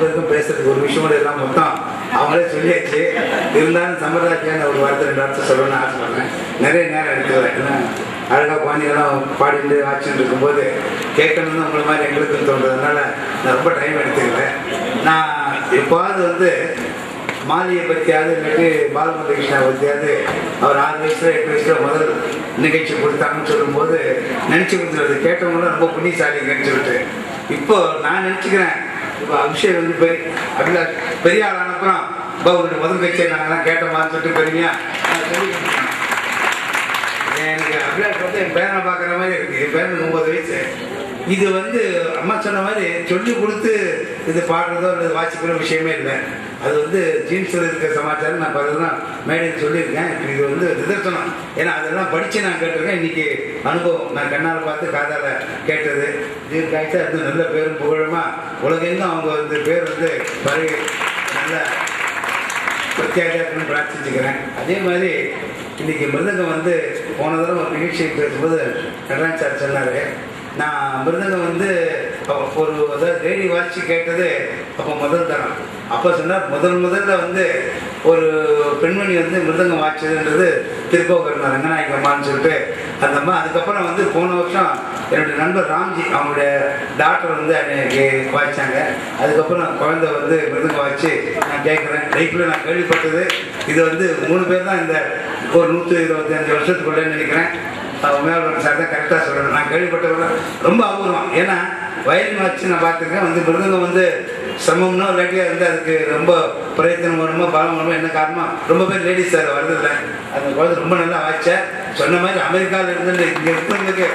பேருக்கும் பேசுறதுக்கு ஒரு விஷயம் கூட எல்லாம் மொத்தம் அவங்களே சொல்லியாச்சு இருந்தாலும் சம்பிரதாயத்தியான ஒரு வார்த்தை ரெண்டு வார்த்தை சொல்லணும்னு ஆசைப்படுறேன் நிறைய நேரம் எடுத்துக்கிறேன் ஏன்னா அழகாக குழந்தைங்களாம் பாடிட்டு ஆச்சுன்னு இருக்கும்போது கேட்கணும்னு உங்களை மாதிரி எங்களுக்கும் தோன்றதுனால நான் ரொம்ப டைம் எடுத்துக்கிறேன் நான் எப்பாவது வந்து மாலியை பற்றியாவது இல்லாட்டி பாலமுருக கிருஷ்ணா பற்றியாவது அவர் ஆறு வயசுல எட்டு வயசுல முதல் நிகழ்ச்சி கொடுத்தாங்கன்னு சொல்லும்போது நினச்சி கொடுத்துருது கேட்டவங்களும் ரொம்ப புண்ணியசாலிங்கன்னு சொல்லிட்டு இப்போ நான் நினச்சிக்கிறேன் இப்போ அபிஷேக் வந்து பெரிய அபிலாஷ் பெரிய ஆள் ஆனப்புறம் இப்போ உங்களுடைய முதல் கட்சியை நாங்கள்லாம் கேட்டோமான்னு சொல்லிட்டு பெருமையா நான் சொல்லிக்கிறேன். எனக்கு அபிலாஷ் வந்து என் பேரனை பார்க்குற மாதிரி இருக்கு என் பேரனுக்கு ஒன்பது வயசு இது வந்து அம்மா சொன்ன மாதிரி சொல்லி கொடுத்து இது பாடுறதோ அல்லது வாசிக்கிற விஷயமே இல்லை அது வந்து ஜீன்ஸில் இருக்க சமாச்சாரம் நான் அதெல்லாம் மேடையில் சொல்லியிருக்கேன் இது வந்து நிதர்சனம் ஏன்னா அதெல்லாம் படித்து நான் கேட்டிருக்கேன் இன்னைக்கு அனுபவம் நான் கண்ணால் பார்த்து காதால் கேட்டது தீர்க்காய்ச்சா அது நல்ல பேரும் புகழுமா உலகெங்கும் அவங்க வந்து பேர் வந்து பரவி நல்ல பிரத்யாகன்னு பிரார்த்திச்சுக்கிறேன் அதே மாதிரி இன்னைக்கு மிருதங்கம் வந்து போன தடவை ஒரு நிகழ்ச்சி பேசும்போது நடராஜ் சார் சொன்னார் நான் மிருதங்கம் வந்து அப்ப ஒரு அதாவது ரேடி வாட்சி கேட்டது அப்போ முதல் தரம் அப்போ சொன்னார் முதல் முதல்ல வந்து ஒரு பெண்மணி வந்து மிருதங்கம் வாய்ச்சதுன்றது திருக்கோகர் ரங்கநாயகம்மான்னு சொல்லிட்டு அந்த அம்மா அதுக்கப்புறம் வந்து போன வருஷம் என்னுடைய நண்பர் ராம்ஜி அவங்களுடைய டாக்டர் வந்து எனக்கு வாய்ச்சாங்க அதுக்கப்புறம் குழந்தை வந்து மிருதங்க வாய்ச்சி நான் கேட்குறேன் லைஃப்பில் நான் கேள்விப்பட்டது இது வந்து மூணு பேர் தான் இந்த ஒரு நூற்றி இருபத்தஞ்சு வருஷத்துக்குள்ளே நினைக்கிறேன் மேல்வரம் சார் தான் கரெக்டாக சொல்லணும் நான் கேள்விப்பட்டவங்க ரொம்ப அபூர்வம் ஏன்னா வயலின் வச்சு நான் பார்த்துருக்கேன் வந்து மிருதங்கம் வந்து சிரமம்னோ இல்லாட்டி வந்து அதுக்கு ரொம்ப பிரயத்தனம் வருமோ பலம் வருமோ என்ன காரணமா ரொம்ப பேர் லேடிஸ் சார் வரதில்லை அந்த குழந்தை ரொம்ப நல்லா வாய்ச்ச சொன்ன மாதிரி அமெரிக்காவில் இருந்து இங்கே இருக்கிறவங்களுக்கு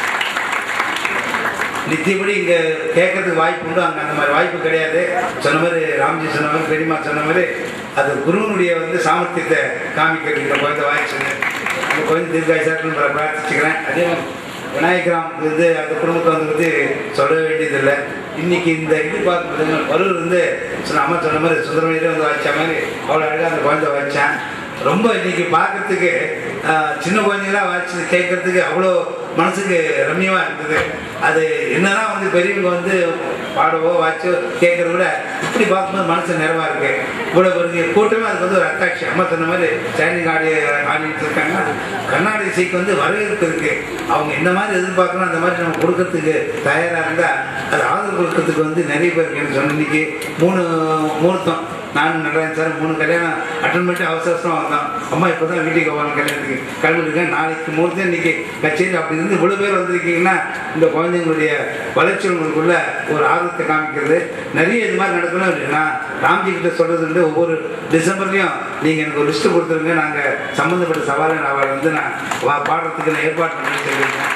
நித்தியப்படி இங்கே கேட்கறதுக்கு வாய்ப்பு உண்டு அங்கே அந்த மாதிரி வாய்ப்பு கிடையாது சொன்ன மாதிரி ராம்ஜி சொன்ன மாதிரி பெரியம்மா சொன்ன மாதிரி அது குருவனுடைய வந்து சாமர்த்தியத்தை காமிக்கிறது இந்த குழந்தை வாய்ச்சுங்க அந்த குழந்தை தீர்க்காய்ச்சாட்டு பிரார்த்திச்சுக்கிறேன் அதே மாதிரி விநாயகராம் வந்து அந்த குடும்பத்தை வந்து பற்றி சொல்ல வேண்டியதில்லை இன்னைக்கு இந்த இது பார்க்குறது பருவர் வந்து சொன்ன அம்மா சொன்ன மாதிரி சுந்தரமணியிலே வந்து வாய்ச்ச மாதிரி அவ்வளோ அழகாக அந்த குழந்தை வாய்ச்சான் ரொம்ப இன்னைக்கு பார்க்கறதுக்கு ஆஹ், சின்ன குழந்தைங்களா வாய்ச்சி கேட்கறதுக்கு அவ்வளோ மனசுக்கு ரம்யமாக இருந்தது அது என்னதான் வந்து பெரியவங்க வந்து பாடவோ வாய்ச்சோ கேட்கறத விட இப்படி பார்க்கும்போது மனசு நிறைவா இருக்கு இவ்வளோ பெரிய கூட்டமே அதுக்கு வந்து ஒரு அட்ராக்ஷன் அம்மா சொன்ன மாதிரி ஸ்டாண்டிங் ஆடி ஆடிட்டு இருக்காங்க கர்நாடக இசைக்கு வந்து வரவேற்பு இருக்கு அவங்க என்ன மாதிரி எதிர்பார்க்கணும் அந்த மாதிரி நம்ம கொடுக்கறதுக்கு தயாராக இருந்தால் அது ஆதரவு கொடுக்கறதுக்கு வந்து நிறைய பேர் இருக்கு எனக்கு சொன்ன இன்னைக்கு மூணு முகூர்த்தம் நானும் நடராஜன் சார் மூணு கல்யாணம் அட்டன் பண்ணிட்டு அவசர அவசரம் வந்தோம் அம்மா இப்போ தான் வீட்டுக்கு போவாங்க கல்யாணத்துக்கு கிளம்பிட்டுருக்கேன் நாளைக்கு முகூர்த்தம் இன்னைக்கு கச்சேரி அப்படி இருந்து இவ்வளோ பேர் வந்திருக்கீங்கன்னா இந்த குழந்தைங்களுடைய வளர்ச்சி உங்களுக்குள்ள ஒரு ஆர்வத்தை காமிக்கிறது நிறைய இது மாதிரி நடக்கணும் நான் ராம்ஜி கிட்ட சொல்றது வந்து ஒவ்வொரு டிசம்பர்லையும் நீங்கள் எனக்கு ஒரு லிஸ்ட்டு கொடுத்துருங்க நாங்கள் சம்மந்தப்பட்ட சவாலை அவளை வந்து நான் வா- பாடுறதுக்கு நான் ஏற்பாடு பண்ணி சொல்லியிருக்கேன்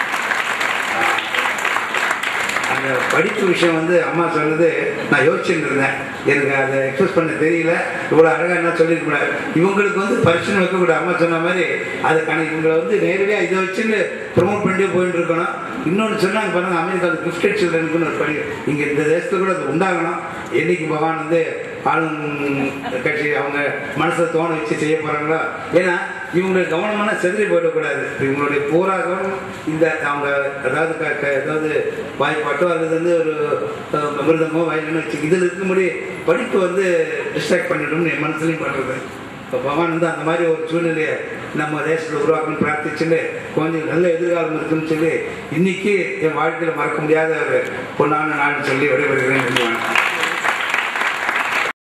அந்த படிப்பு விஷயம் வந்து அம்மா சொன்னது நான் யோசிச்சுட்டு இருந்தேன் எனக்கு அதை எக்ஸ்பிரஸ் பண்ண தெரியல இவ்வளோ அழகாக என்ன சொல்லியிருக்க கூடாது இவங்களுக்கு வந்து பரிசு வைக்கக்கூடாது அம்மா சொன்ன மாதிரி அதுக்கான இவங்களை வந்து நேரடியாக இதை வச்சுன்னு ப்ரொமோட் பண்ணிட்டே போயிட்டு இருக்கணும் இன்னொன்று சொன்னாங்க பாருங்க அமெரிக்காவில் கிஃப்டட் சில்ட்ரனுக்குன்னு ஒரு படி இங்கே இந்த தேசத்துல கூட அது உண்டாகணும் என்னைக்கு பகவான் வந்து ஆளும் கட்சி அவங்க மனசை தோண வச்சு செய்ய போகிறாங்களோ ஏன்னா இவங்களுடைய கவனமான செதறி போயிடக்கூடாது இவங்களுடைய பூரா கவனம் இந்த அவங்க அதாவது க- க- ஏதாவது வாய்ப்பாட்டோ அல்லது வந்து ஒரு அஹ், மிருதமோ வயலினோ வச்சு இதில் இருக்கும்படி படிப்பு வந்து டிஸ்ட்ராக்ட் பண்ணிடும்னு என் மனசுலையும் பண்ணுறது இப்போ பகவான் வந்து அந்த மாதிரி ஒரு சூழ்நிலையை நம்ம தேசத்தில் உருவாக்கணும்னு பிரார்த்திச்சுட்டு கொஞ்சம் நல்ல எதிர்காலம் இருக்குன்னு சொல்லி இன்னைக்கு என் வாழ்க்கையில் மறக்க முடியாத ஒரு பொன்னான நாள்னு சொல்லி விடைபெறுகிறேன் நன்றி வணக்கம்